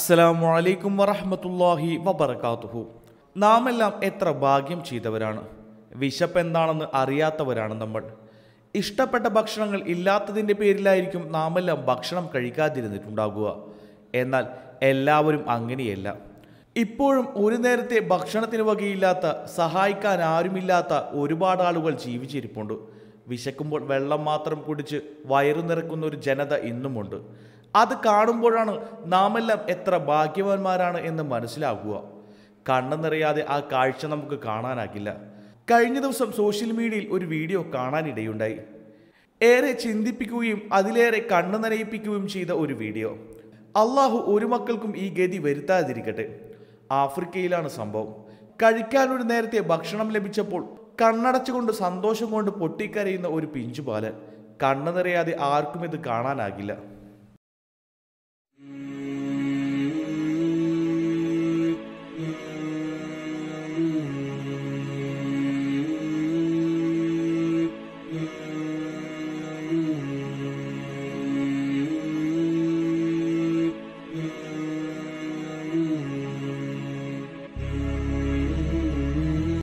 അസ്സലാമു അലൈക്കും വറഹ്മത്തുള്ളാഹി വബറകാതുഹു നാം എല്ലാം എത്ര ഭാഗ്യം ചെയ്തവരാണ് വിശപ്പ് എന്താണെന്ന് അറിയാത്തവരാണ് നമ്മൾ ഇഷ്ടപ്പെട്ട ഭക്ഷണങ്ങൾ ഇല്ലാത്തതിൻ്റെ പേരിലായിരിക്കും നാം എല്ലാം ഭക്ഷണം കഴിക്കാതിരുന്നിട്ടുണ്ടാകുക എന്നാൽ എല്ലാവരും അങ്ങനെയല്ല ഇപ്പോഴും ഒരു നേരത്തെ ഭക്ഷണത്തിന് വകയില്ലാത്ത സഹായിക്കാൻ ആരുമില്ലാത്ത ഒരുപാട് ആളുകൾ ജീവിച്ചിരിപ്പുണ്ട് വിശക്കുമ്പോൾ വെള്ളം മാത്രം കുടിച്ച് വയറു നിറക്കുന്ന ഒരു ജനത ഇന്നുമുണ്ട് അത് കാണുമ്പോഴാണ് നാമെല്ലാം എത്ര ഭാഗ്യവാന്മാരാണ് എന്ന് മനസ്സിലാക്കുക കണ്ണു നിറയാതെ ആ കാഴ്ച നമുക്ക് കാണാനാകില്ല കഴിഞ്ഞ ദിവസം സോഷ്യൽ മീഡിയയിൽ ഒരു വീഡിയോ കാണാനിടയുണ്ടായി ഏറെ ചിന്തിപ്പിക്കുകയും അതിലേറെ കണ്ണു നനയിപ്പിക്കുകയും ചെയ്ത ഒരു വീഡിയോ അള്ളാഹു ഒരു മക്കൾക്കും ഈ ഗതി വരുത്താതിരിക്കട്ടെ ആഫ്രിക്കയിലാണ് സംഭവം കഴിക്കാൻ ഒരു നേരത്തെ ഭക്ഷണം ലഭിച്ചപ്പോൾ കണ്ണടച്ചുകൊണ്ട് സന്തോഷം കൊണ്ട് പൊട്ടിക്കരയുന്ന ഒരു പിഞ്ചുപാലൻ കണ്ണു നിറയാതെ ആർക്കും ഇത് കാണാനാകില്ല